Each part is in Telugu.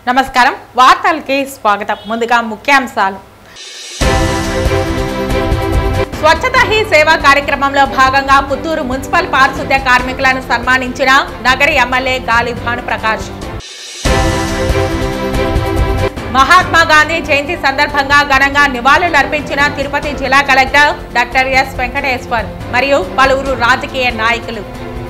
నమస్కారం వార్తలకి స్వాగతం ముందుగా ముఖ్యాంశాలు స్వచ్ఛత హీ సేవా కార్యక్రమంలో భాగంగా పుత్తూరు మున్సిపల్ పారిశుద్ధ్య కార్మికులను సన్మానించిన నగరి ఎమ్మెల్యే గాలి భానుప్రకాష్ మహాత్మా గాంధీ జయంతి సందర్భంగా ఘనంగా నివాళులర్పించిన తిరుపతి జిల్లా కలెక్టర్ డాక్టర్ ఎస్ వెంకటేశ్వర్ మరియు పలువురు రాజకీయ నాయకులు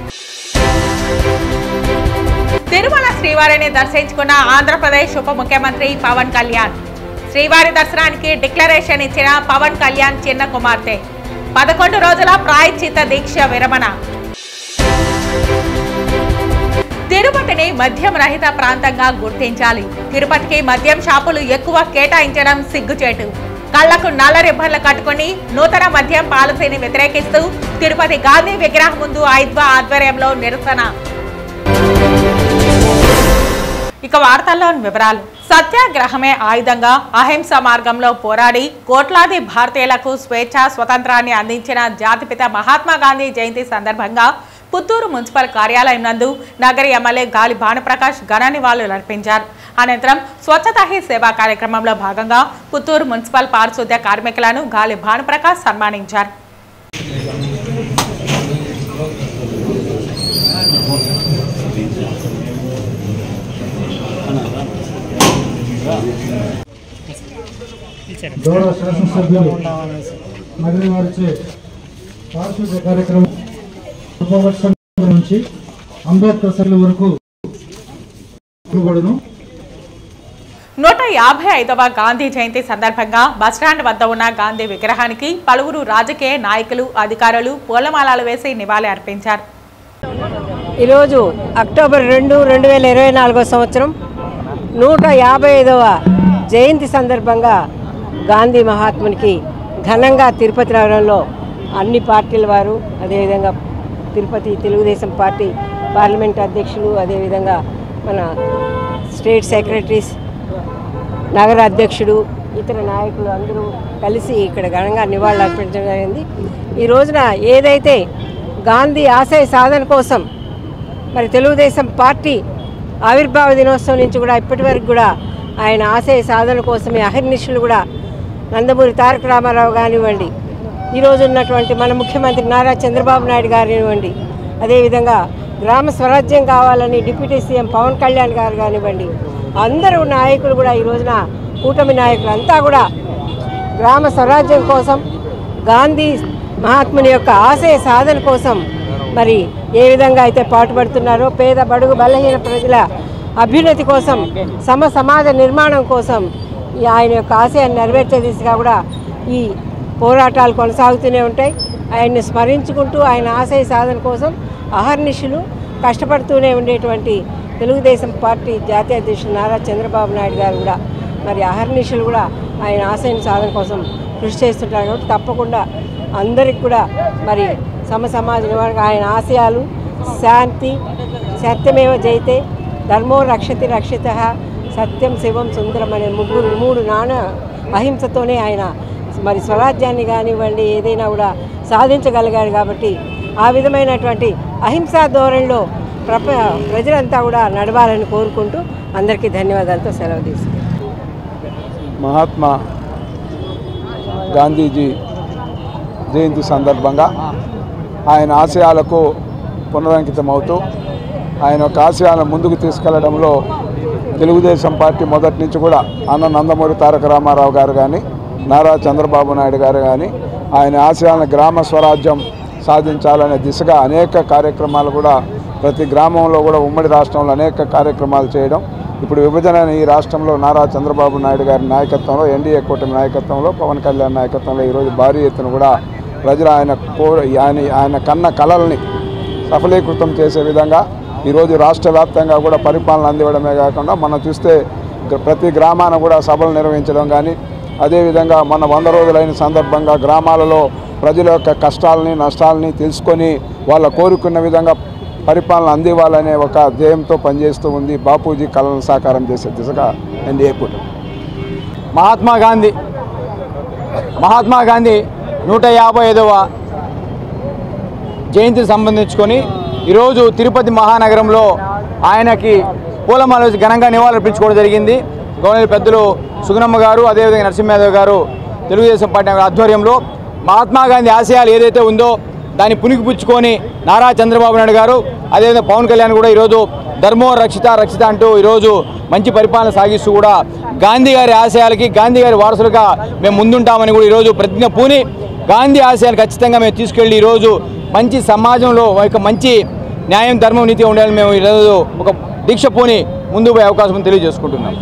తిరుమల శ్రీవారిని దర్శించుకున్న ఆంధ్రప్రదేశ్ ఉప ముఖ్యమంత్రి పవన్ కళ్యాణ్ శ్రీవారి దర్శనానికి డిక్లరేషన్ ఇచ్చిన పవన్ కళ్యాణ్ చిన్న కుమార్తె పదకొండు రోజుల ప్రాయశ్చిత దీక్ష విరమణ తిరుపతిని మద్యం రహిత ప్రాంతంగా గుర్తించాలి తిరుపతికి మద్యం షాపులు ఎక్కువ కేటాయించడం సిగ్గుచేటు కళ్లకు నల్ల రిబ్బన్లు కట్టుకుని నూతన మద్యం పాలసీని వ్యతిరేకిస్తూ తిరుపతి గాంధీ విగ్రహం ముందు ఐద్వా ఆధ్వర్యంలో నిరసన ఇక వార్తల్లోని వివరాలు సత్యాగ్రహమే ఆయుధంగా అహింస మార్గంలో పోరాడి కోట్లాది భారతీయులకు స్వేచ్ఛ స్వతంత్రాన్ని అందించిన జాతిపిత మహాత్మా గాంధీ జయంతి సందర్భంగా పుత్తూరు మున్సిపల్ కార్యాలయం నందు నగరి ఎమ్మెల్యే గాలి భానుప్రకాష్ ఘన నివాళులు అర్పించారు అనంతరం స్వచ్ఛత హీ సేవా కార్యక్రమంలో భాగంగా పుత్తూరు మున్సిపల్ పారిశుద్ధ్య కార్మికులను గాలి భానుప్రకాష్ సన్మానించారు గౌరవ శాసనసభ్యులు నగరి వారిచే పారిశుద్ధ్య కార్యక్రమం ఉపవర్షం నుంచి అంబేద్కర్ సర్ల వరకు ఇవ్వబడును నూట యాభై ఐదవ గాంధీ జయంతి సందర్భంగా బస్టాండ్ వద్ద ఉన్న గాంధీ విగ్రహానికి పలువురు రాజకీయ నాయకులు అధికారులు పూలమాలలు వేసి నివాళి అర్పించారు ఈరోజు అక్టోబర్ రెండు రెండు వేల ఇరవై నాలుగో సంవత్సరం నూట యాభై ఐదవ జయంతి సందర్భంగా గాంధీ మహాత్మునికి ఘనంగా తిరుపతి నగరంలో అన్ని పార్టీల వారు అదేవిధంగా తిరుపతి తెలుగుదేశం పార్టీ పార్లమెంట్ అధ్యక్షులు అదేవిధంగా మన స్టేట్ సెక్రటరీస్ నగర అధ్యక్షుడు ఇతర నాయకులు అందరూ కలిసి ఇక్కడ ఘనంగా నివాళులు అర్పించడం జరిగింది ఈ రోజున ఏదైతే గాంధీ ఆశయ సాధన కోసం మరి తెలుగుదేశం పార్టీ ఆవిర్భావ దినోత్సవం నుంచి కూడా ఇప్పటి వరకు కూడా ఆయన ఆశయ సాధన కోసమే అహర్నిశలు కూడా నందమూరి తారక రామారావు కానివ్వండి ఈరోజు ఉన్నటువంటి మన ముఖ్యమంత్రి నారా చంద్రబాబు నాయుడు గారినివ్వండి అదేవిధంగా గ్రామ స్వరాజ్యం కావాలని డిప్యూటీ సీఎం పవన్ కళ్యాణ్ గారు కానివ్వండి అందరూ నాయకులు కూడా ఈ రోజున కూటమి నాయకులు అంతా కూడా గ్రామ స్వరాజ్యం కోసం గాంధీ మహాత్ముని యొక్క ఆశయ సాధన కోసం మరి ఏ విధంగా అయితే పాటుపడుతున్నారో పేద బడుగు బలహీన ప్రజల అభ్యున్నతి కోసం సమ సమాజ నిర్మాణం కోసం ఈ ఆయన యొక్క ఆశయాన్ని నెరవేర్చే దిశగా కూడా ఈ పోరాటాలు కొనసాగుతూనే ఉంటాయి ఆయన్ని స్మరించుకుంటూ ఆయన ఆశయ సాధన కోసం అహర్నిశలు కష్టపడుతూనే ఉండేటువంటి తెలుగుదేశం పార్టీ జాతీయ అధ్యక్షుడు నారా చంద్రబాబు నాయుడు గారు కూడా మరి అహర్నిశలు కూడా ఆయన ఆశయ సాధన కోసం కృషి చేస్తుంటారు కాబట్టి తప్పకుండా అందరికి కూడా మరి సమ సమాజ నివారణ ఆయన ఆశయాలు శాంతి సత్యమేవ జయితే ధర్మో రక్షతి రక్షిత సత్యం శివం సుందరం అనే ముగ్గురు మూడు నాణ అహింసతోనే ఆయన మరి స్వరాజ్యాన్ని కానివ్వండి ఏదైనా కూడా సాధించగలిగాడు కాబట్టి ఆ విధమైనటువంటి అహింసా ధోరణిలో ప్రప ప్రజలంతా కూడా నడవాలని కోరుకుంటూ అందరికీ ధన్యవాదాలతో సెలవు తీసుకుంటాను మహాత్మా గాంధీజీ జయంతి సందర్భంగా ఆయన ఆశయాలకు పునరంకితమవుతూ ఆయన యొక్క ఆశయాలను ముందుకు తీసుకెళ్లడంలో తెలుగుదేశం పార్టీ మొదటి నుంచి కూడా అన్న నందమూరి తారక రామారావు గారు కానీ నారా చంద్రబాబు నాయుడు గారు కానీ ఆయన ఆశయాలను గ్రామ స్వరాజ్యం సాధించాలనే దిశగా అనేక కార్యక్రమాలు కూడా ప్రతి గ్రామంలో కూడా ఉమ్మడి రాష్ట్రంలో అనేక కార్యక్రమాలు చేయడం ఇప్పుడు విభజన ఈ రాష్ట్రంలో నారా చంద్రబాబు నాయుడు గారి నాయకత్వంలో ఎన్డీఏ కూటమి నాయకత్వంలో పవన్ కళ్యాణ్ నాయకత్వంలో ఈరోజు భారీ ఎత్తున కూడా ప్రజలు ఆయన కో ఆయన ఆయన కన్న కళల్ని సఫలీకృతం చేసే విధంగా ఈరోజు రాష్ట్ర వ్యాప్తంగా కూడా పరిపాలన అందివ్వడమే కాకుండా మనం చూస్తే గ్ర- ప్రతి గ్రామాన కూడా సభలు నిర్వహించడం కానీ అదేవిధంగా మన వంద రోజులైన సందర్భంగా గ్రామాలలో ప్రజల యొక్క కష్టాలని నష్టాలని తెలుసుకొని వాళ్ళ కోరుకున్న విధంగా పరిపాలన అందివ్వాలనే ఒక ధ్యేయంతో పనిచేస్తూ ఉంది బాపూజీ కళలను సాకారం చేసే దిశగా ఎన్డీఏ కూటమి మహాత్మా గాంధీ మహాత్మా గాంధీ నూట యాభై ఐదవ జయంతికి సంబంధించుకొని ఈరోజు తిరుపతి మహానగరంలో ఆయనకి పూలమాల వేసి ఘనంగా నివాళులర్పించుకోవడం జరిగింది గవర్నర్ పెద్దలు సుగుణమ్మ గారు అదేవిధంగా నరసింహయాదవ్ గారు తెలుగుదేశం పార్టీ ఆధ్వర్యంలో మహాత్మా గాంధీ ఆశయాలు ఏదైతే ఉందో దాన్ని పుణికిపుచ్చుకొని నారా చంద్రబాబు నాయుడు గారు అదేవిధంగా పవన్ కళ్యాణ్ కూడా ఈరోజు ధర్మో రక్షిత రక్షిత అంటూ ఈరోజు మంచి పరిపాలన సాగిస్తూ కూడా గాంధీ గారి ఆశయాలకి గాంధీ గారి వారసులుగా మేము ముందుంటామని కూడా ఈరోజు ప్రతిజ్ఞ పూని గాంధీ ఆశయాలు ఖచ్చితంగా మేము తీసుకెళ్ళి ఈరోజు మంచి సమాజంలో ఒక మంచి న్యాయం ధర్మం నీతి ఉండాలని మేము ఈరోజు ఒక దీక్ష పూని ముందుకు పోయే అవకాశం ఉందని తెలియజేసుకుంటున్నాం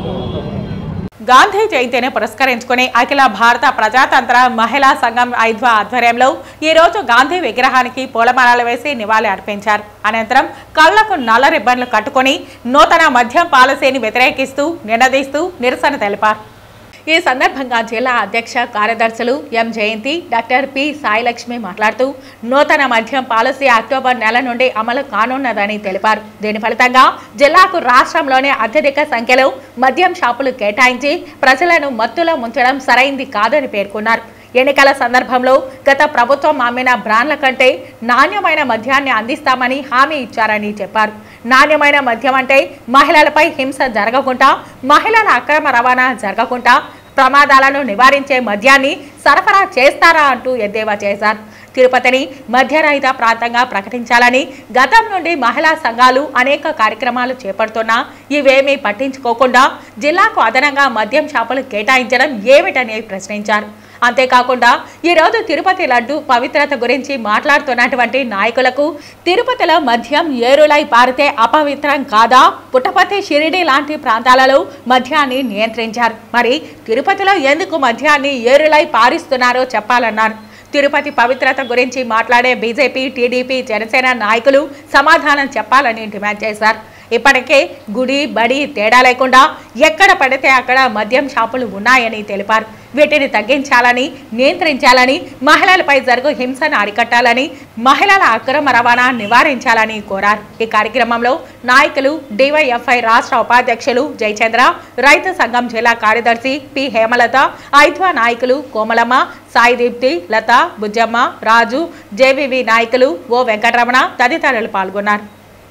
గాంధీ జయంతిని పురస్కరించుకుని అఖిల భారత ప్రజాతంత్ర మహిళా సంఘం ఐద్వా ఆధ్వర్యంలో ఈ రోజు గాంధీ విగ్రహానికి పూలమాలలు వేసి నివాళి అర్పించారు అనంతరం కళ్లకు నల్ల రిబ్బన్లు కట్టుకుని నూతన మద్యం పాలసీని వ్యతిరేకిస్తూ నినదీస్తూ నిరసన తెలిపారు ఈ సందర్భంగా జిల్లా అధ్యక్ష కార్యదర్శులు M Jayanthi doctor P Sailakshmi మాట్లాడుతూ నూతన మద్యం పాలసీ అక్టోబర్ నెల నుండి అమలు కానున్నదని తెలిపారు దీని ఫలితంగా జిల్లాకు రాష్ట్రంలోనే అత్యధిక సంఖ్యలో మద్యం షాపులు కేటాయించి ప్రజలను మత్తులో ముంచడం సరైంది కాదని పేర్కొన్నారు ఎన్నికల సందర్భంలో గత ప్రభుత్వం అమ్మిన బ్రాండ్ల కంటే నాణ్యమైన మద్యాన్ని అందిస్తామని హామీ ఇచ్చారని చెప్పారు నాణ్యమైన మద్యం అంటే మహిళలపై హింస జరగకుండా మహిళల అక్రమ రవాణా జరగకుండా ప్రమాదాలను నివారించే మద్యాన్ని సరఫరా చేస్తారా అంటూ ఎద్దేవా చేశారు తిరుపతిని మధ్యరహిత ప్రాంతంగా ప్రకటించాలని గతం నుండి మహిళా సంఘాలు అనేక కార్యక్రమాలు చేపడుతున్నా ఇవేమీ పట్టించుకోకుండా జిల్లాకు అదనంగా మద్యం షాపులు కేటాయించడం ఏమిటని ప్రశ్నించారు అంతేకాకుండా ఈరోజు తిరుపతి లడ్డు పవిత్రత గురించి మాట్లాడుతున్నటువంటి నాయకులకు తిరుపతిలో మద్యం ఏరులై పారితే అపవిత్రం కాదా పుట్టపర్తి షిరిడి లాంటి ప్రాంతాలలో మద్యాన్ని నియంత్రించారు మరి తిరుపతిలో ఎందుకు మద్యాన్ని ఏరులై పారిస్తున్నారో చెప్పాలన్నారు తిరుపతి పవిత్రత గురించి మాట్లాడే బీజేపీ టీడీపీ జనసేన నాయకులు సమాధానం చెప్పాలని డిమాండ్ చేశారు ఇప్పటికే గుడి బడి తేడా లేకుండా ఎక్కడ పడితే అక్కడ మద్యం షాపులు ఉన్నాయని తెలిపారు వీటిని తగ్గించాలని నియంత్రించాలని మహిళలపై జరుగు హింసను అరికట్టాలని మహిళల అక్రమ రవాణా నివారించాలని కోరారు ఈ కార్యక్రమంలో నాయకులు డివైఎఫ్ఐ రాష్ట్ర ఉపాధ్యక్షులు జయచంద్ర రైతు సంఘం జిల్లా కార్యదర్శి పి హేమలత ఐద్వా నాయకులు కోమలమ్మ సాయిదీప్తి లత బుజ్జమ్మ రాజు జేవీవి నాయకులు ఓ వెంకటరమణ తదితరులు పాల్గొన్నారు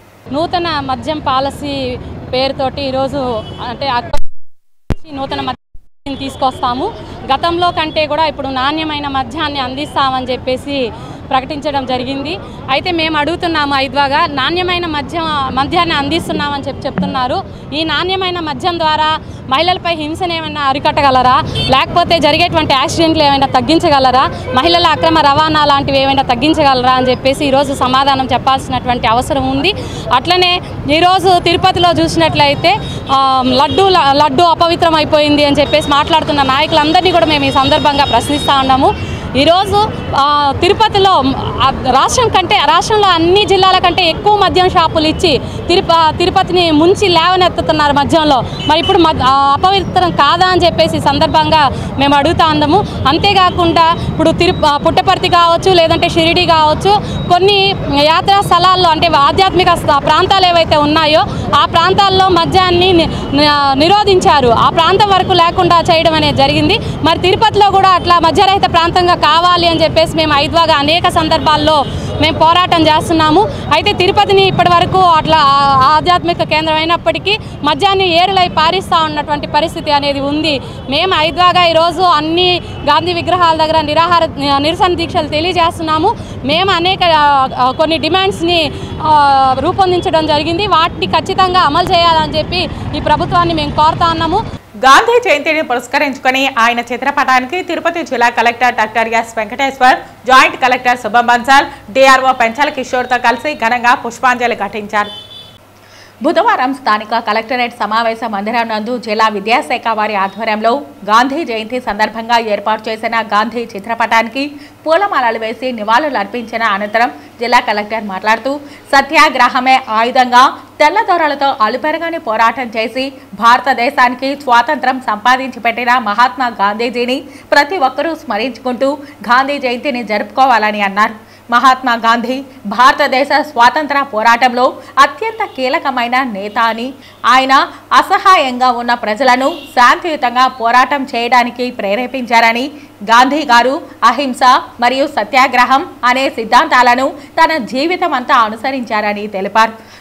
నూతన మద్యం పాలసీ పేరుతోటి ఈరోజు అంటే అక్టోబర్ నుంచి నూతన మద్యం తీసుకొస్తాము గతంలో కంటే కూడా ఇప్పుడు నాణ్యమైన మద్యాన్ని అందిస్తామని చెప్పేసి ప్రకటించడం జరిగింది అయితే మేము అడుగుతున్నాము ఐద్వాగా నాణ్యమైన మద్యం మద్యాన్ని అందిస్తున్నామని చెప్పి చెప్తున్నారు ఈ నాణ్యమైన మద్యం ద్వారా మహిళలపై హింసను ఏమైనా అరికట్టగలరా లేకపోతే జరిగేటువంటి యాక్సిడెంట్లు ఏమైనా తగ్గించగలరా మహిళల అక్రమ రవాణా లాంటివి ఏమైనా తగ్గించగలరా అని చెప్పేసి ఈరోజు సమాధానం చెప్పాల్సినటువంటి అవసరం ఉంది అట్లనే ఈరోజు తిరుపతిలో చూసినట్లయితే ఆ, లడ్డు లడ్డు అపవిత్రం అయిపోయింది అని చెప్పేసి మాట్లాడుతున్న నాయకులందరినీ కూడా మేము ఈ సందర్భంగా ప్రశ్నిస్తూ ఉన్నాము ఈరోజు ఆ, తిరుపతిలో ఆ, రాష్ట్రం కంటే రాష్ట్రంలో అన్ని జిల్లాల కంటే ఎక్కువ మద్యం షాపులు ఇచ్చి తిరుప తిరుపతిని ముంచి లేవనెత్తుతున్నారు మద్యంలో మరి ఇప్పుడు మద్ ఆ, అపవిత్రం కాదా అని చెప్పేసి ఈ సందర్భంగా మేము అడుగుతా ఉన్నాము అంతేకాకుండా ఇప్పుడు తిరు ఆ, పుట్టపర్తి కావచ్చు లేదంటే షిరిడి కావచ్చు కొన్ని యాత్రా స్థలాల్లో అంటే ఆధ్యాత్మిక స్థ- ప్రాంతాలు ఏవైతే ఉన్నాయో ఆ ప్రాంతాల్లో మద్యాన్ని ని- ని- నిరోధించారు ఆ ప్రాంతం వరకు లేకుండా చేయడం అనేది జరిగింది మరి తిరుపతిలో కూడా అట్లా మద్యరహిత ప్రాంతంగా కావాలి అని చెప్పేసి మేము ఐద్వాగా అనేక సందర్భాల్లో మేము పోరాటం చేస్తున్నాము అయితే తిరుపతిని ఇప్పటి వరకు అట్లా ఆ- ఆధ్యాత్మిక కేంద్రం అయినప్పటికీ మద్యాన్ని ఏరులై పారిస్తూ ఉన్నటువంటి పరిస్థితి అనేది ఉంది మేము ఐద్వాగా ఈరోజు అన్ని గాంధీ విగ్రహాల దగ్గర నిరాహార నిరసన దీక్షలు తెలియజేస్తున్నాము మేము అనేక ఆ, ఆ, కొన్ని డిమాండ్స్ని ఆ, రూపొందించడం జరిగింది వాటిని ఖచ్చితంగా అమలు చేయాలని చెప్పి ఈ ప్రభుత్వాన్ని మేము కోరుతా ఉన్నాము గాంధీ జయంతిని పురస్కరించుకొని ఆయన చిత్రపటానికి తిరుపతి జిల్లా collector doctor S Venkateshwar joint collector Shubham Bansal DRO పెంచాల కిషోర్తో కలిసి ఘనంగా పుష్పాంజలి ఘటించారు బుధవారం స్థానిక కలెక్టరేట్ సమావేశ మందిరం నందు జిల్లా విద్యాశాఖ వారి ఆధ్వర్యంలో గాంధీ జయంతి సందర్భంగా ఏర్పాటు చేసిన గాంధీ చిత్రపటానికి పూలమాలలు వేసి నివాళులు అర్పించిన అనంతరం జిల్లా కలెక్టర్ మాట్లాడుతూ సత్యాగ్రహమే ఆయుధంగా తెల్లదొరలతో అలుపెరగని పోరాటం చేసి భారతదేశానికి స్వాతంత్రం సంపాదించి పెట్టిన మహాత్మా గాంధీజీని ప్రతి ఒక్కరూ స్మరించుకుంటూ గాంధీ జయంతిని జరుపుకోవాలని అన్నారు మహాత్మా గాంధీ భారతదేశ స్వాతంత్ర పోరాటంలో అత్యంత కీలకమైన నేత అని ఆయన అసహాయంగా ఉన్న ప్రజలను శాంతియుతంగా పోరాటం చేయడానికి ప్రేరేపించారని గాంధీ గారు అహింస మరియు సత్యాగ్రహం అనే సిద్ధాంతాలను తన జీవితం అంతా అనుసరించారని తెలిపారు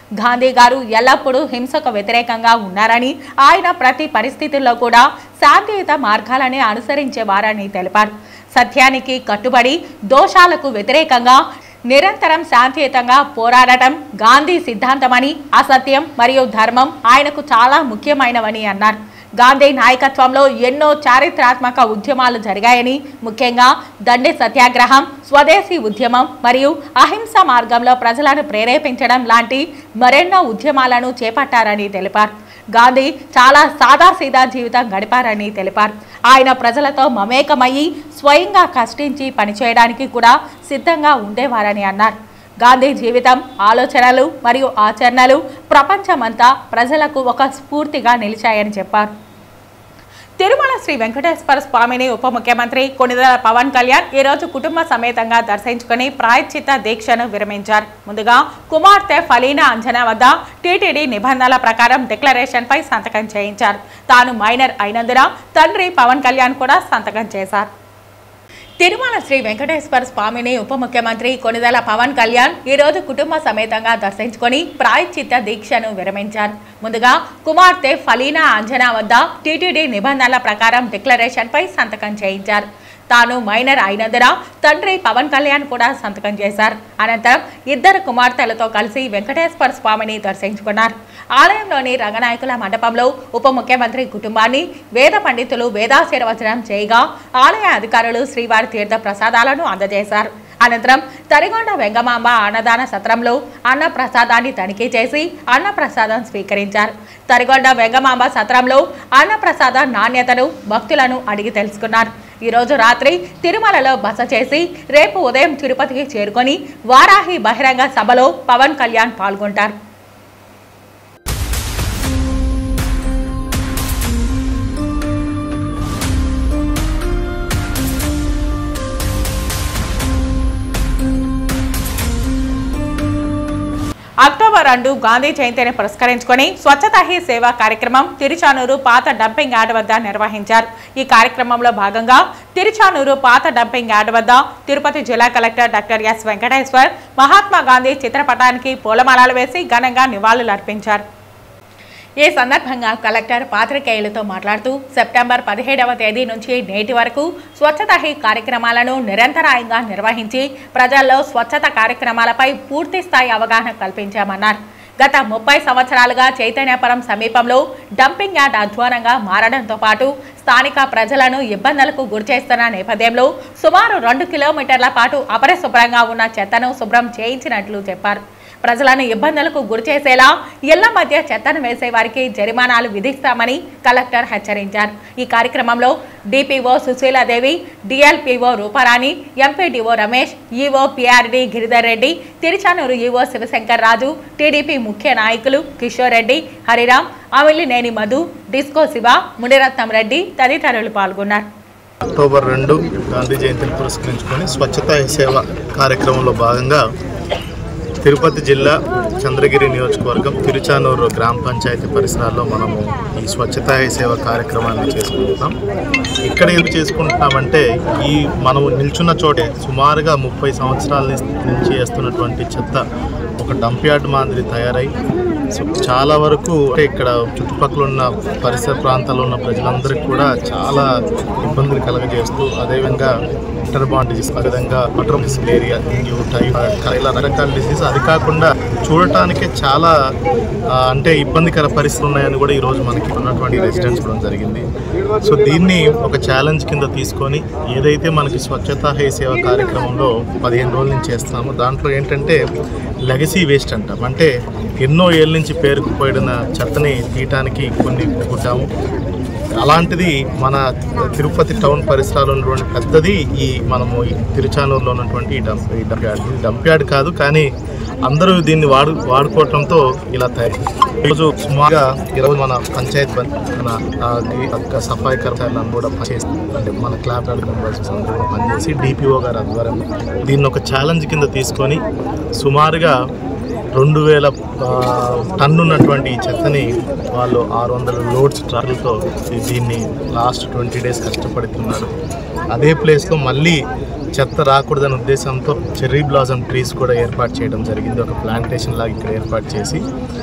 గాంధీ గారు ఎల్లప్పుడూ హింసకు వ్యతిరేకంగా ఉన్నారని ఆయన ప్రతి పరిస్థితుల్లో కూడా శాంతియుత మార్గాలని అనుసరించేవారని తెలిపారు సత్యానికి కట్టుబడి దోషాలకు వ్యతిరేకంగా నిరంతరం శాంతియుతంగా పోరాడటం గాంధీ సిద్ధాంతమని అసత్యం మరియు ధర్మం ఆయనకు చాలా ముఖ్యమైనవని అన్నారు గాంధీ నాయకత్వంలో ఎన్నో చారిత్రాత్మక ఉద్యమాలు జరిగాయని ముఖ్యంగా దండి సత్యాగ్రహం స్వదేశీ ఉద్యమం మరియు అహింస మార్గంలో ప్రజలను ప్రేరేపించడం లాంటి మరెన్నో ఉద్యమాలను చేపట్టారని తెలిపారు గాంధీ చాలా సాదాసీదా జీవితం గడిపారని తెలిపారు ఆయన ప్రజలతో మమేకమయ్యి స్వయంగా కష్టించి పనిచేయడానికి కూడా సిద్ధంగా ఉండేవారని అన్నారు గాంధీ జీవితం ఆలోచనలు మరియు ఆచరణలు ప్రపంచమంతా ప్రజలకు ఒక స్ఫూర్తిగా నిలిచాయని చెప్పారు తిరుమల శ్రీ వెంకటేశ్వర స్వామిని ఉప ముఖ్యమంత్రి కొణిదెల పవన్ కళ్యాణ్ ఈ రోజు కుటుంబ సమేతంగా దర్శించుకుని ప్రాయశ్చిత్త దీక్షను విరమించారు ముందుగా కుమార్తె ఫలీనా అంజనా వద్ద టీటీడీ నిబంధనల ప్రకారం డిక్లరేషన్ పై సంతకం చేయించారు తాను మైనర్ అయినందున తండ్రి పవన్ కళ్యాణ్ కూడా సంతకం చేశారు తిరుమల శ్రీ వెంకటేశ్వర స్వామిని ఉప ముఖ్యమంత్రి కొనిదెల పవన్ కళ్యాణ్ ఈ రోజు కుటుంబ సమేతంగా దర్శించుకొని ప్రాయశ్చిత్త దీక్షను విరమించారు ముందుగా కుమార్తె ఫలీనా అంజనా వద్ద టీటీడీ నిబంధనల ప్రకారం డిక్లరేషన్ పై సంతకం చేయించారు తాను మైనర్ అయినందున తండ్రి పవన్ కళ్యాణ్ కూడా సంతకం చేశారు అనంతరం ఇద్దరు కుమార్తెలతో కలిసి వెంకటేశ్వర స్వామిని దర్శించుకున్నారు ఆలయంలోని రంగనాయకుల మండపంలో ఉప ముఖ్యమంత్రి కుటుంబాన్ని వేద పండితులు వేదాశీర్వచనం చేయగా ఆలయ అధికారులు శ్రీవారి తీర్థ ప్రసాదాలను అందజేశారు అనంతరం తరిగొండ వెంగమాంబ అన్నదాన సత్రంలో అన్న ప్రసాదాన్ని తనిఖీ చేసి అన్న ప్రసాదం స్వీకరించారు తరిగొండ వెంగమాంబ సత్రంలో అన్న ప్రసాదం నాణ్యతను భక్తులను అడిగి తెలుసుకున్నారు ఈ రోజు రాత్రి తిరుమలలో బస చేసి రేపు ఉదయం తిరుపతికి చేరుకొని వారాహి బహిరంగ సభలో పవన్ కళ్యాణ్ పాల్గొంటారు అక్టోబర్ రెండు గాంధీ జయంతిని పురస్కరించుకొని స్వచ్ఛతా హీ సేవా కార్యక్రమం తిరుచానూరు పాత డంపింగ్ యార్డ్ వద్ద నిర్వహించారు ఈ కార్యక్రమంలో భాగంగా తిరుచానూరు పాత డంపింగ్ యార్డ్ వద్ద తిరుపతి జిల్లా collector doctor S Venkateshwar Mahatma Gandhi చిత్రపటానికి పూలమాలలు వేసి ఘనంగా నివాళులర్పించారు ఈ సందర్భంగా కలెక్టర్ పాత్రికేయులతో మాట్లాడుతూ సెప్టెంబర్ పదిహేడవ తేదీ నుంచి నేటి వరకు స్వచ్ఛత హీ కార్యక్రమాలను నిరంతరాయంగా నిర్వహించి ప్రజల్లో స్వచ్ఛత కార్యక్రమాలపై పూర్తి స్థాయి అవగాహన కల్పించామన్నారు గత ముప్పై సంవత్సరాలుగా చైతన్యపురం సమీపంలో డంపింగ్ యార్డ్ అధ్వానంగా మారడంతో పాటు స్థానిక ప్రజలను ఇబ్బందులకు గురిచేస్తున్న నేపథ్యంలో సుమారు రెండు కిలోమీటర్ల పాటు అపరిశుభ్రంగా ఉన్న చెత్తను శుభ్రం చేయించినట్లు చెప్పారు ప్రజలను ఇబ్బందులకు గురిచేసేలా ఇళ్ల మధ్య చెత్తను వేసే వారికి జరిమానాలు విధిస్తామని కలెక్టర్ హెచ్చరించారు ఈ కార్యక్రమంలో DPO Susheeladevi DLPO Ruparani MPDO Ramesh EO PRD Giridhar Reddy Tiruchanur EO Shivashankar Raju TDP ముఖ్య నాయకులు కిషోర్ రెడ్డి హరిరామ్ అమిలినేని మధు డిస్కో శివ మునిరత్నం రెడ్డి తదితరులు పాల్గొన్నారు అక్టోబర్ రెండు గాంధీ జయంతిని పురస్కరించుకొని స్వచ్ఛతా హీ సేవ కార్యక్రమంలో భాగంగా తిరుపతి జిల్లా చంద్రగిరి నియోజకవర్గం తిరుచానూరు గ్రామ పంచాయతీ పరిసరాల్లో మనము ఈ స్వచ్ఛతా హీ సేవ కార్యక్రమాన్ని చేసుకుంటున్నాం ఇక్కడ ఎందుకు చేసుకుంటున్నామంటే ఈ మనం నిల్చున్న చోటే సుమారుగా ముప్పై సంవత్సరాల నుంచి వేస్తున్నటువంటి చెత్త ఒక డంప్ యార్డ్ మాదిరి తయారై సో చాలా వరకు అంటే ఇక్కడ చుట్టుపక్కల ఉన్న పరిసర ప్రాంతాల్లో ఉన్న ప్రజలందరికీ కూడా చాలా ఇబ్బందులు కలగజేస్తూ అదేవిధంగా ఇంటర్ బాండ్ డిసీజ్ అదేవిధంగా మటర్ ఏరియా డెంగ్యూ టైఫాయిడ్ ఇలా రకరకాల డిసీజ్ అది కాకుండా చూడటానికే చాలా ఆ, అంటే ఇబ్బందికర పరిస్థితులు ఉన్నాయని కూడా ఈరోజు మనకి ఉన్నటువంటి రెసిడెంట్స్ కూడా జరిగింది సో దీన్ని ఒక ఛాలెంజ్ కింద తీసుకొని ఏదైతే మనకి స్వచ్ఛతా హై సేవ కార్యక్రమంలో పదిహేను రోజుల నుంచి చేస్తామో దాంట్లో ఏంటంటే లెగసీ వేస్ట్ అంటాం అంటే ఎన్నో ఏళ్ళ నుంచి పేరుకుపోయిన చెత్తని తీయటానికి కొన్ని కుట్టాము అలాంటిది మన తిరుపతి టౌన్ పరిసరాల్లో ఉన్నటువంటి పెద్దది ఈ మనము ఈ తిరుచానూరులో ఉన్నటువంటి ఈ డంప్ ఈ డంప్ యార్డ్ ఇది డంప్ యార్డ్ కాదు కానీ అందరూ దీన్ని వాడు వాడుకోవటంతో ఇలా తయారు ఈరోజు సుమారుగా ఈరోజు మన పంచాయత్ బన్- మన ఆ, ఈ యొక్క సఫాయి కర్మచారులను కూడా పనిచేసి అంటే మన క్లాబ్ మెంబర్స్ అందరూ కూడా పనిచేసి డిపిఓ గారు ఆధ్వర్యంలో దీన్ని ఒక ఛాలెంజ్ కింద తీసుకొని సుమారుగా రెండు వేల ఆ, టన్ను ఉన్నటువంటి ఈ చెత్తని వాళ్ళు ఆరు వందల లోడ్స్ ట్రాక్లతో దీన్ని లాస్ట్ ట్వంటీ డేస్ కష్టపడుతున్నారు అదే ప్లేస్లో మళ్ళీ చెత్త రాకూడదనే ఉద్దేశంతో చెర్రీ బ్లాజమ్ ట్రీస్ కూడా ఏర్పాటు చేయడం జరిగింది ఒక ప్లాంటేషన్ లాగా ఇక్కడ ఏర్పాటు చేసి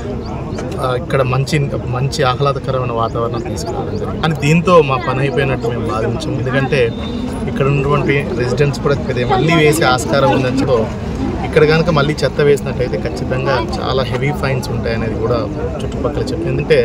ఆ, ఇక్కడ మంచి మంచి ఆహ్లాదకరమైన వాతావరణం తీసుకురావడం జరిగింది కానీ దీంతో మా పని అయిపోయినట్టు మేము భావించాం ఎందుకంటే ఇక్కడ ఉన్నటువంటి రెసిడెంట్స్ కూడా పెద్ద మళ్ళీ వేసే ఆస్కారం ఉందంతో ఇక్కడ కనుక మళ్ళీ చెత్త వేసినట్టయితే ఖచ్చితంగా చాలా హెవీ ఫైన్స్ ఉంటాయనేది కూడా చుట్టుపక్కల చెప్పింది ఎందుకంటే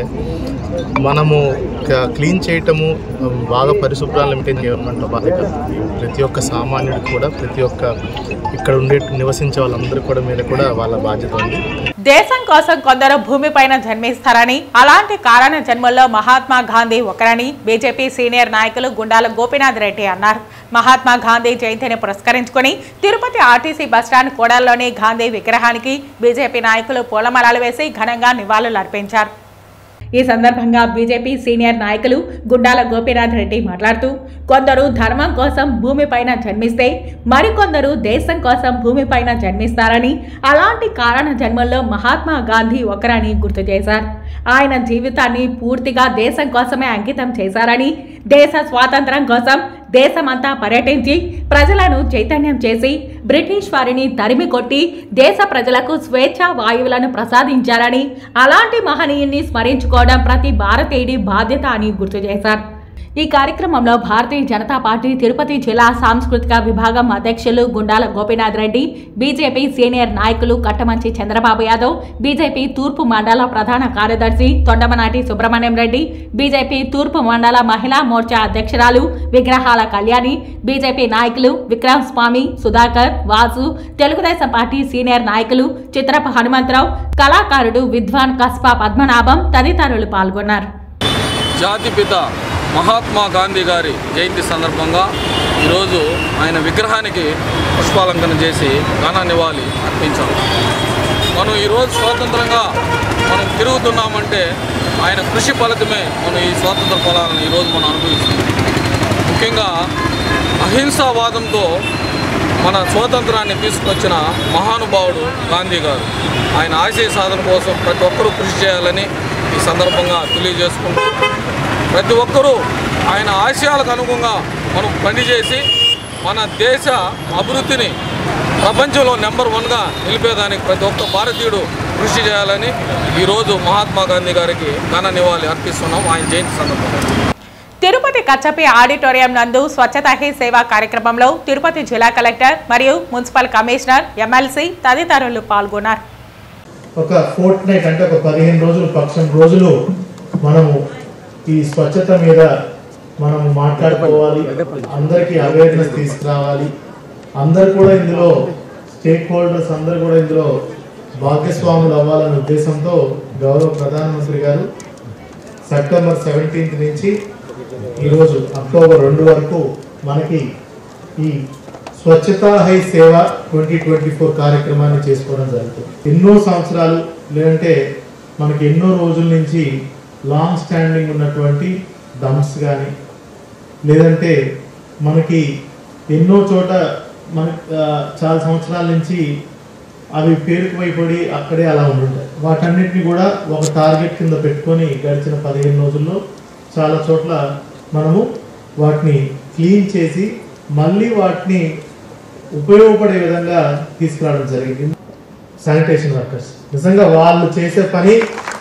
మనము క్లీన్ చేయటము బాగా పరిశుభ్రాలు మెయింటైన్ చేయడం బాధ్యత ప్రతి ఒక్క సామాన్యుడికి కూడా ప్రతి ఒక్క ఇక్కడ ఉండే నివసించే వాళ్ళందరూ కూడా మీద కూడా వాళ్ళ బాధ్యత ఉంది దేశం కోసం కొందరు భూమిపైన జన్మిస్తారని అలాంటి కారణ జన్మల్లో మహాత్మా గాంధీ ఒకరని బీజేపీ సీనియర్ నాయకులు గుండాల గోపీనాథ్ రెడ్డి అన్నారు మహాత్మా గాంధీ జయంతిని పురస్కరించుకుని తిరుపతి ఆర్టీసీ బస్టాండ్ కూడల్లోని గాంధీ విగ్రహానికి బీజేపీ నాయకులు పూలమాలలు వేసి ఘనంగా నివాళులు అర్పించారు ఈ సందర్భంగా బీజేపీ సీనియర్ నాయకులు గుండాల గోపీనాథ్ రెడ్డి మాట్లాడుతూ కొందరు ధర్మం కోసం భూమిపైన జన్మిస్తే మరికొందరు దేశం కోసం భూమిపైన జన్మిస్తారని అలాంటి కారణ జన్మల్లో మహాత్మా గాంధీ ఒకరని గుర్తు చేశారు ఆయన జీవితాన్ని పూర్తిగా దేశం కోసమే అంకితం చేశారని దేశ స్వాతంత్రం కోసం దేశమంతా పర్యటించి ప్రజలను చైతన్యం చేసి బ్రిటిష్ వారిని తరిమి కొట్టి దేశ ప్రజలకు స్వేచ్ఛ వాయువులను ప్రసాదించారని అలాంటి మహనీయుని స్మరించుకోవడం ప్రతి భారతీయుడి బాధ్యత అని గుర్తు చేశారు ఈ కార్యక్రమంలో భారతీయ జనతా పార్టీ తిరుపతి జిల్లా సాంస్కృతిక విభాగం అధ్యక్షులు గుండాల గోపీనాథ్ రెడ్డి బీజేపీ సీనియర్ నాయకులు కట్టమంచి చంద్రబాబు యాదవ్ బీజేపీ తూర్పు మండల ప్రధాన కార్యదర్శి తొండమనాటి సుబ్రహ్మణ్యం రెడ్డి బీజేపీ తూర్పు మండల మహిళా మోర్చా అధ్యక్షురాలు విగ్రహాల కళ్యాణి బీజేపీ నాయకులు విక్రమ్ స్వామి సుధాకర్ వాసు తెలుగుదేశం పార్టీ సీనియర్ నాయకులు చిత్రపు హనుమంతరావు కళాకారుడు విద్వాన్ కస్పా పద్మనాభం తదితరులు పాల్గొన్నారు జాతిపిత మహాత్మా గాంధీ గారి జయంతి సందర్భంగా ఈరోజు ఆయన విగ్రహానికి పుష్పాలంకరణ చేసి ఘన నివాళి అర్పించాం మనం ఈరోజు స్వాతంత్రంగా మనం తిరుగుతున్నామంటే ఆయన కృషి ఫలితమే మనం ఈ స్వాతంత్ర ఫలాలను ఈరోజు మనం అనుభవిస్తున్నాం ముఖ్యంగా అహింసావాదంతో మన స్వాతంత్రాన్ని తీసుకొచ్చిన మహానుభావుడు గాంధీ గారు ఆయన ఆశయ సాధన కోసం ప్రతి ఒక్కరూ కృషి చేయాలని ఈ సందర్భంగా తెలియజేసుకుంటూ ప్రతి ఒక్కరూ ఆయన ఆశయాలకు అనుగుణంగా మనం పనిచేసి మన దేశ అభివృద్ధిని ప్రపంచంలో నెంబర్ వన్గా నిలిపేదానికి ప్రతి ఒక్క భారతీయుడు కృషి చేయాలని ఈరోజు మహాత్మా గాంధీ గారికి ఘన నివాళి అర్పిస్తున్నాం ఆయన జయంతి సందర్భంగా తిరుపతి కచ్చపి ఆడిటోరియం నందు స్వచ్ఛతా హీ సేవా కార్యక్రమంలో తిరుపతి జిల్లా కలెక్టర్ మరియు మున్సిపల్ కమిషనర్ ఎమ్మెల్సీ తదితరులు పాల్గొన్నారు ఒక ఫోర్ట్ నైట్ అంటే ఒక పదిహేను రోజులు పక్షం రోజులు మనము ఈ స్వచ్ఛత మీద మనం మాట్లాడుకోవాలి అందరికీ అవేర్నెస్ తీసుకురావాలి అందరు కూడా ఇందులో స్టేక్ హోల్డర్స్ అందరు కూడా ఇందులో భాగ్యస్వాములు అవ్వాలనే ఉద్దేశంతో గౌరవ ప్రధానమంత్రి గారు సెప్టెంబర్ సెవెంటీన్త్ నుంచి ఈరోజు అక్టోబర్ రెండు వరకు మనకి ఈ Swachhata Hi Seva twenty twenty four కార్యక్రమాన్ని చేసుకోవడం జరుగుతుంది ఎన్నో సంవత్సరాలు లేదంటే మనకి ఎన్నో రోజుల నుంచి లాంగ్ స్టాండింగ్ ఉన్నటువంటి డంప్స్ కానీ లేదంటే మనకి ఎన్నో చోట మన ఆ, చాలా సంవత్సరాల నుంచి అవి పేరుకుపోయిపడి అక్కడే అలా ఉండుంటాయి వాటన్నిటిని కూడా ఒక టార్గెట్ కింద పెట్టుకొని గడిచిన పదిహేను రోజుల్లో చాలా చోట్ల మనము వాటిని క్లీన్ చేసి మళ్ళీ వాటిని ఉపయోగపడే విధంగా తీసుకురావడం జరిగింది శానిటేషన్ వర్కర్స్ నిజంగా వాళ్ళు చేసే పని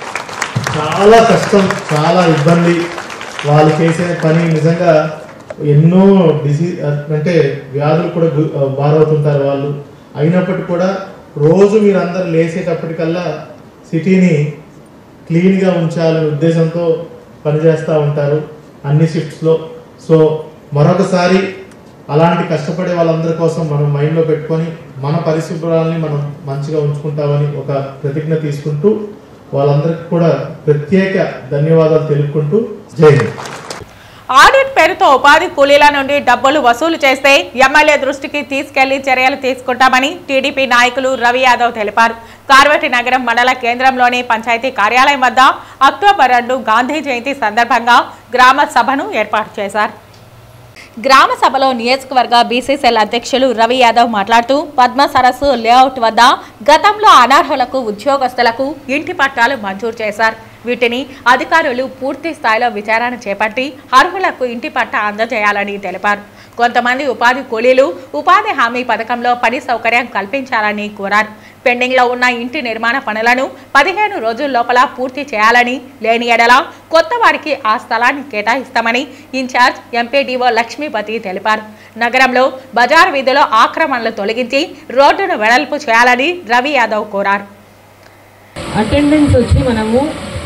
చాలా కష్టం చాలా ఇబ్బంది వాళ్ళు చేసే పని నిజంగా ఎన్నో డిసీజ్ అంటే వ్యాధులు కూడా గు- బారవుతుంటారు వాళ్ళు అయినప్పటికీ కూడా రోజు మీరు అందరు లేచేటప్పటికల్లా సిటీని క్లీన్గా ఉంచాలనే ఉద్దేశంతో పనిచేస్తూ ఉంటారు అన్ని షిఫ్ట్స్లో సో మరొకసారి అలాంటి కష్టపడే వాళ్ళందరి కోసం మనం మైండ్లో పెట్టుకొని మన పరిశుభ్రాలని మనం మంచిగా ఉంచుకుంటామని ఒక ప్రతిజ్ఞ తీసుకుంటూ వాళ్ళందరికీ కూడా ప్రత్యేక ధన్యవాదాలు తెలుపుకుంటూ జై హింద్ ఆడిట్ పేరుతో ఉపాధి కూలీల నుండి డబ్బులు వసూలు చేస్తే ఎమ్మెల్యే దృష్టికి తీసుకెళ్లి చర్యలు తీసుకుంటామని టీడీపీ నాయకులు రవి యాదవ్ తెలిపారు కార్వటి నగరం మండల కేంద్రంలోని పంచాయతీ కార్యాలయం వద్ద అక్టోబర్ రెండు గాంధీ జయంతి సందర్భంగా గ్రామ సభను ఏర్పాటు చేశారు గ్రామ సభలో నియోజకవర్గ బీసీసీఎల్ అధ్యక్షులు రవి యాదవ్ మాట్లాడుతూ పద్మ సరస్సు లేఅవుట్ వద్ద గతంలో అనర్హులకు ఉద్యోగస్తులకు ఇంటి పట్టాలు మంజూరు చేశారు వీటిని అధికారులు పూర్తి స్థాయిలో విచారణ చేపట్టి అర్హులకు ఇంటి పట్టా అందజేయాలని తెలిపారు కొంతమంది ఉపాధి కూలీలు ఉపాధి హామీ పథకంలో పని సౌకర్యం కల్పించాలని కోరారు పెండింగ్లో ఉన్న ఇంటి నిర్మాణ పనులను పదిహేను రోజుల లోపల పూర్తి చేయాలని లేని ఎడల కొత్త వారికి ఆ స్థలాన్ని కేటాయిస్తామని ఇన్ఛార్జ్ ఎంపీడీఓ లక్ష్మీపతి తెలిపారు నగరంలో బజార్ వీధిలో ఆక్రమణలు తొలగించి రోడ్డును వెడల్పు చేయాలని రవి యాదవ్ కోరారు అటెండెన్స్ వచ్చి మనము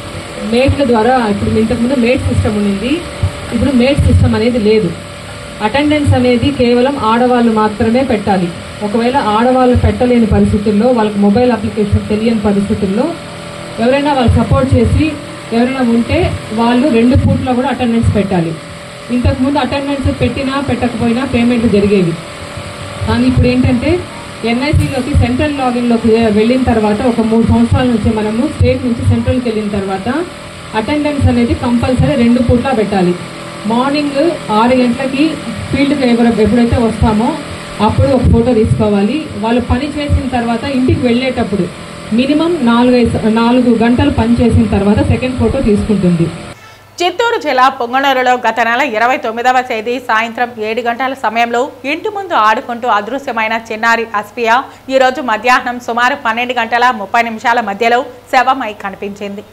మేట్ల ద్వారా ఇప్పుడు ఇంతకుముందు మేట్ సిస్టమ్ ఉండింది ఇప్పుడు మేట్ సిస్టమ్ అనేది లేదు అటెండెన్స్ అనేది కేవలం ఆడవాళ్ళు మాత్రమే పెట్టాలి ఒకవేళ ఆడవాళ్ళు పెట్టలేని పరిస్థితుల్లో వాళ్ళకి మొబైల్ అప్లికేషన్ తెలియని పరిస్థితుల్లో ఎవరైనా వాళ్ళు సపోర్ట్ చేసి ఎవరైనా ఉంటే వాళ్ళు రెండు పూట్లో కూడా అటెండెన్స్ పెట్టాలి ఇంతకుముందు అటెండెన్స్ పెట్టినా పెట్టకపోయినా పేమెంట్ జరిగేవి కానీ ఇప్పుడు ఏంటంటే ఎన్ఐసిలోకి సెంట్రల్ లాగిన్లోకి వెళ్ళిన తర్వాత ఒక మూడు సంవత్సరాల నుంచి మనము స్టేట్ నుంచి సెంట్రల్కి వెళ్ళిన తర్వాత అటెండెన్స్ అనేది కంపల్సరీ రెండు పూట్ల పెట్టాలి మార్నింగ్ ఆరు గంటలకి ఫీల్డ్కి ఎవరు ఎప్పుడైతే వస్తామో అప్పుడు ఒక ఫోటో తీసుకోవాలి వాళ్ళు పని చేసిన తర్వాత ఇంటికి వెళ్ళేటప్పుడు మినిమం నాలుగైదు నాలుగు గంటలు పని చేసిన తర్వాత సెకండ్ ఫోటో తీసుకుంటుంది చిత్తూరు జిల్లా పొంగనూరులో గత నెల ఇరవై తొమ్మిదవ తేదీ సాయంత్రం ఏడు గంటల సమయంలో ఇంటి ముందు ఆడుకుంటూ అదృశ్యమైన చిన్నారి అస్పియా ఈరోజు మధ్యాహ్నం సుమారు పన్నెండు గంటల ముప్పై నిమిషాల మధ్యలో శవమై కనిపించింది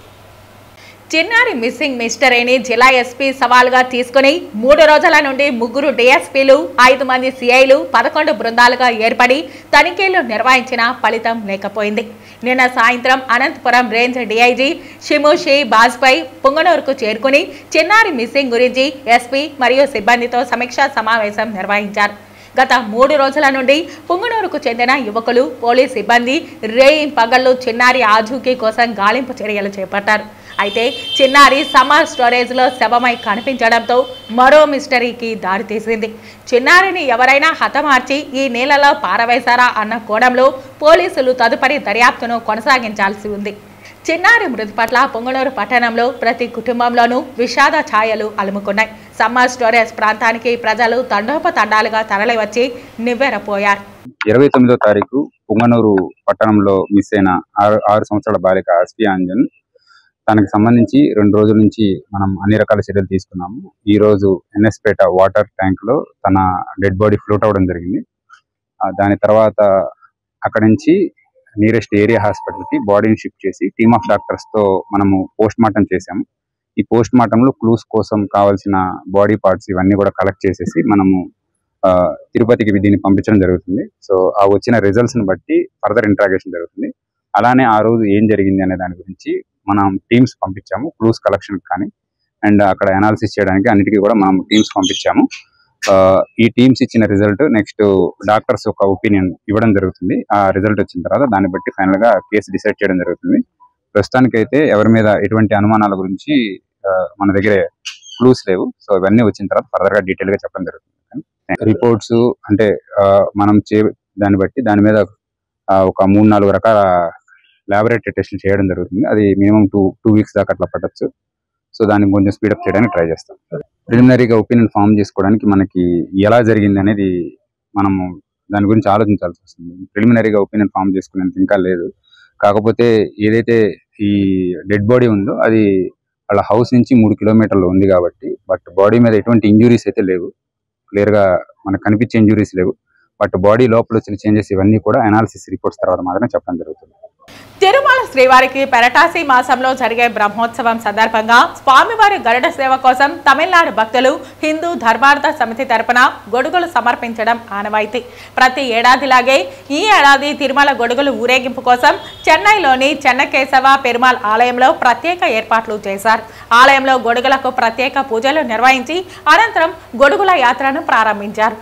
చిన్నారి మిస్సింగ్ మిస్టరీని జిల్లా ఎస్పీ సవాల్గా తీసుకుని మూడు రోజుల నుండి ముగ్గురు డిఎస్పీలు ఐదు మంది సిఐలు పదకొండు బృందాలుగా ఏర్పడి తనిఖీలు నిర్వహించిన ఫలితం లేకపోయింది నిన్న సాయంత్రం అనంతపురం రేంజ్ డీఐజీ షిమోషి బాజ్పై పుంగనూరుకు చేరుకుని చిన్నారి మిస్సింగ్ గురించి ఎస్పీ మరియు సిబ్బందితో సమీక్షా సమావేశం నిర్వహించారు గత మూడు రోజుల నుండి పుంగనూరుకు చెందిన యువకులు పోలీస్ సిబ్బంది రేయి పగళ్ళు చిన్నారి ఆజూకీ కోసం గాలింపు చర్యలు చేపట్టారు అయితే చిన్నారి సమ్మర్ స్టోరేజ్లో శవమై కనిపించడంతో మరో మిస్టరీకి దారితీసింది చిన్నారిని ఎవరైనా హతమార్చి ఈ నీళ్లలో పారవేశారా అన్న కోణంలో పోలీసులు తదుపరి దర్యాప్తును కొనసాగించాల్సి ఉంది చిన్నారి మృతి పట్ల పొంగనూరు పట్టణంలో ప్రతి కుటుంబంలోనూ విషాద ఛాయలు అలుముకున్నాయి సమ్మర్ స్టోరేజ్ ప్రాంతానికి ప్రజలు తండోపతండాలుగా తరలివచ్చి నివ్వెరపోయారు ఇరవై తొమ్మిదో తారీఖు పుంగనూరు పట్టణంలో మిస్ అయిన ఆరు ఆరు సంవత్సరాల బాలిక ఎస్పీ అంజన్ తనకి సంబంధించి రెండు రోజుల నుంచి మనం అన్ని రకాల చర్యలు తీసుకున్నాము ఈ రోజు ఎన్ఎస్పేట వాటర్ ట్యాంక్ లో తన డెడ్ బాడీ ఫ్లోట్ అవ్వడం జరిగింది ఆ, దాని తర్వాత అక్కడి నుంచి నియరెస్ట్ ఏరియా హాస్పిటల్ కి బాడీని షిఫ్ట్ చేసి టీమ్ ఆఫ్ డాక్టర్స్ తో మనము పోస్ట్ మార్టం చేసాము ఈ పోస్ట్ మార్టం లో క్లూస్ కోసం కావాల్సిన బాడీ పార్ట్స్ ఇవన్నీ కూడా కలెక్ట్ చేసేసి మనము ఆ, తిరుపతికి దీన్ని పంపించడం జరుగుతుంది సో ఆ వచ్చిన రిజల్ట్స్ ని బట్టి ఫర్దర్ ఇంట్రాగేషన్ జరుగుతుంది అలానే ఆ రోజు ఏం జరిగింది అనే దాని గురించి మనం టీమ్స్ పంపించాము క్లూస్ కలెక్షన్ కానీ అండ్ అక్కడ అనాలిసిస్ చేయడానికి అన్నిటికీ కూడా మనం టీమ్స్ పంపించాము ఆ, ఈ టీమ్స్ ఇచ్చిన రిజల్ట్ నెక్స్ట్ డాక్టర్స్ ఒక ఒపీనియన్ ఇవ్వడం జరుగుతుంది ఆ రిజల్ట్ వచ్చిన తర్వాత దాన్ని బట్టి ఫైనల్ గా కేసు డిసైడ్ చేయడం జరుగుతుంది ప్రస్తుతానికైతే ఎవరి మీద ఎటువంటి అనుమానాల గురించి ఆ, మన దగ్గర క్లూస్ లేవు సో ఇవన్నీ వచ్చిన తర్వాత ఫర్దర్ గా డీటెయిల్ గా చెప్పడం జరుగుతుంది రిపోర్ట్స్ అంటే ఆ, మనం చే దాన్ని బట్టి దాని మీద ఆ, ఒక మూడు నాలుగు రకాల ల్యాబొరేటరీ టెస్టులు చేయడం జరుగుతుంది అది మినిమం టూ టూ వీక్స్ దాకా అట్లా పట్టచ్చు సో దాన్ని కొంచెం స్పీడప్ చేయడానికి ట్రై చేస్తాం ప్రిలిమినరీగా ఒపీనియన్ ఫామ్ చేసుకోవడానికి మనకి ఎలా జరిగింది అనేది మనము దాని గురించి ఆలోచించాల్సి వస్తుంది ప్రిలిమినరీగా ఒపీనియన్ ఫామ్ చేసుకునేంత ఇంకా లేదు కాకపోతే ఏదైతే ఈ డెడ్ బాడీ ఉందో అది వాళ్ళ హౌస్ నుంచి మూడు కిలోమీటర్లు ఉంది కాబట్టి బట్ బాడీ మీద ఎటువంటి ఇంజురీస్ అయితే లేవు క్లియర్ గా మనకు కనిపించే ఇంజురీస్ లేవు బట్ బాడీ లోపల వచ్చిన చేంజెస్ ఇవన్నీ కూడా అనాలిసిస్ రిపోర్ట్స్ తర్వాత మాత్రమే చెప్పడం జరుగుతుంది తిరుమల శ్రీవారికి పెరటాసి మాసంలో జరిగే బ్రహ్మోత్సవం సందర్భంగా స్వామివారి గరుడ సేవ కోసం తమిళనాడు భక్తులు హిందూ ధర్మార్థ సమితి తరపున గొడుగులు సమర్పించడం ఆనవాయితీ ప్రతి ఏడాదిలాగే ఈ ఏడాది తిరుమల గొడుగులు ఊరేగింపు కోసం చెన్నైలోని చెన్నకేశవ పెరుమాల్ ఆలయంలో ప్రత్యేక ఏర్పాట్లు చేశారు ఆలయంలో గొడుగులకు ప్రత్యేక పూజలు నిర్వహించి అనంతరం గొడుగుల యాత్రను ప్రారంభించారు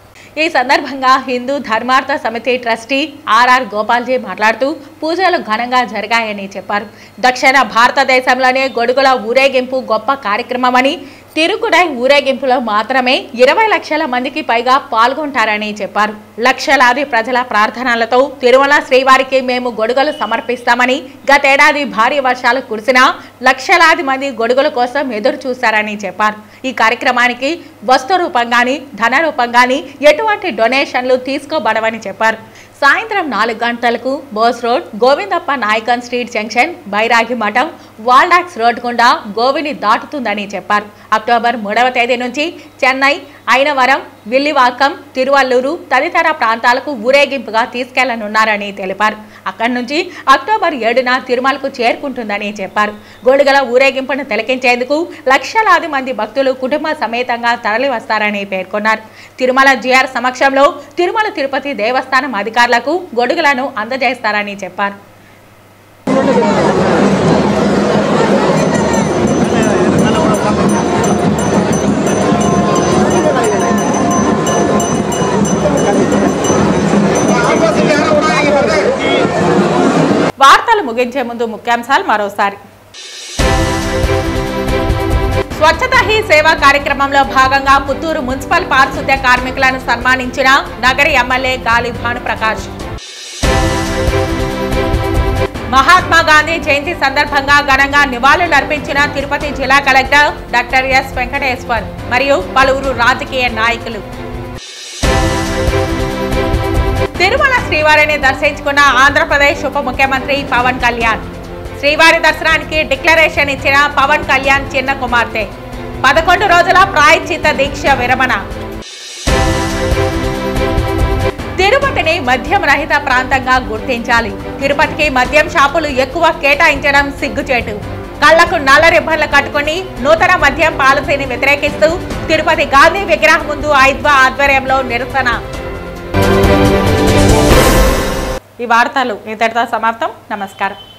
ఈ సందర్భంగా హిందూ ధర్మార్థ సమితి ట్రస్టీ ఆర్ఆర్ గోపాల్జీ మాట్లాడుతూ పూజలు ఘనంగా జరిగాయని చెప్పారు దక్షిణ భారతదేశంలోనే గొడుగుల ఊరేగింపు గొప్ప కార్యక్రమమని తిరుకుడై ఊరేగింపులో మాత్రమే ఇరవై లక్షల మందికి పైగా పాల్గొంటారని చెప్పారు లక్షలాది ప్రజల ప్రార్థనలతో తిరుమల శ్రీవారికి మేము గొడుగులు సమర్పిస్తామని గతేడాది భారీ వర్షాలు కురిసినా లక్షలాది మంది గొడుగుల కోసం ఎదురు చూశారని చెప్పారు ఈ కార్యక్రమానికి వస్తు రూపంగాని ధన రూపంగాని ఎటువంటి డొనేషన్లు తీసుకోబడవని చెప్పారు సాయంత్రం నాలుగు గంటలకు Bose road Govindappa Nayakan street junction Bairagi మఠం వాల్డాక్స్ రోడ్ గుండా గోవిని దాటుతుందని చెప్పారు అక్టోబర్ మూడవ తేదీ నుంచి చెన్నై అయినవరం విల్లివాకం తిరువల్లూరు తదితర ప్రాంతాలకు ఊరేగింపుగా తీసుకెళ్లనున్నారని తెలిపారు అక్కడి నుంచి అక్టోబర్ ఏడున తిరుమలకు చేరుకుంటుందని చెప్పారు గొడుగల ఊరేగింపును తిలకించేందుకు లక్షలాది మంది భక్తులు కుటుంబ సమేతంగా తరలి వస్తారని పేర్కొన్నారు తిరుమల జిఆర్ సమక్షంలో తిరుమల తిరుపతి దేవస్థానం అధికారులకు గొడుగులను అందజేస్తారని చెప్పారు వార్తలు ముగించే ముందు ముఖ్యాంశాలు మరోసారి స్వచ్ఛత హీ సేవా కార్యక్రమంలో భాగంగా పుత్తూరు మున్సిపల్ పారిశుద్ధ్య కార్మికులను సన్మానించిన నగరి ఎమ్మెల్యే గాలి భానుప్రకాష్ మహాత్మా గాంధీ జయంతి సందర్భంగా ఘనంగా నివాళులర్పించిన తిరుపతి జిల్లా కలెక్టర్ డాక్టర్ ఎస్ వెంకటేశ్వర్ మరియు పలువురు రాజకీయ నాయకులు తిరుమల శ్రీవారిని దర్శించుకున్న ఆంధ్రప్రదేశ్ ఉప ముఖ్యమంత్రి పవన్ కళ్యాణ్ శ్రీవారి దర్శనానికి డిక్లరేషన్ ఇచ్చిన పవన్ కళ్యాణ్ చిన్న కుమార్తె పదకొండు రోజుల ప్రాయశ్చిత దీక్ష విరమణ తిరుపతిని మద్యం రహిత ప్రాంతంగా గుర్తించాలి తిరుపతికి మద్యం షాపులు ఎక్కువ కేటాయించడం సిగ్గుచేటు కళ్లకు నల్ల రిబ్బన్లు కట్టుకుని నూతన మద్యం పాలసీని వ్యతిరేకిస్తూ తిరుపతి గాంధీ విగ్రహం ముందు ఐద్వా ఆధ్వర్యంలో నిరసన ఈ వార్తలు ఇంతటితో సమాప్తం నమస్కారం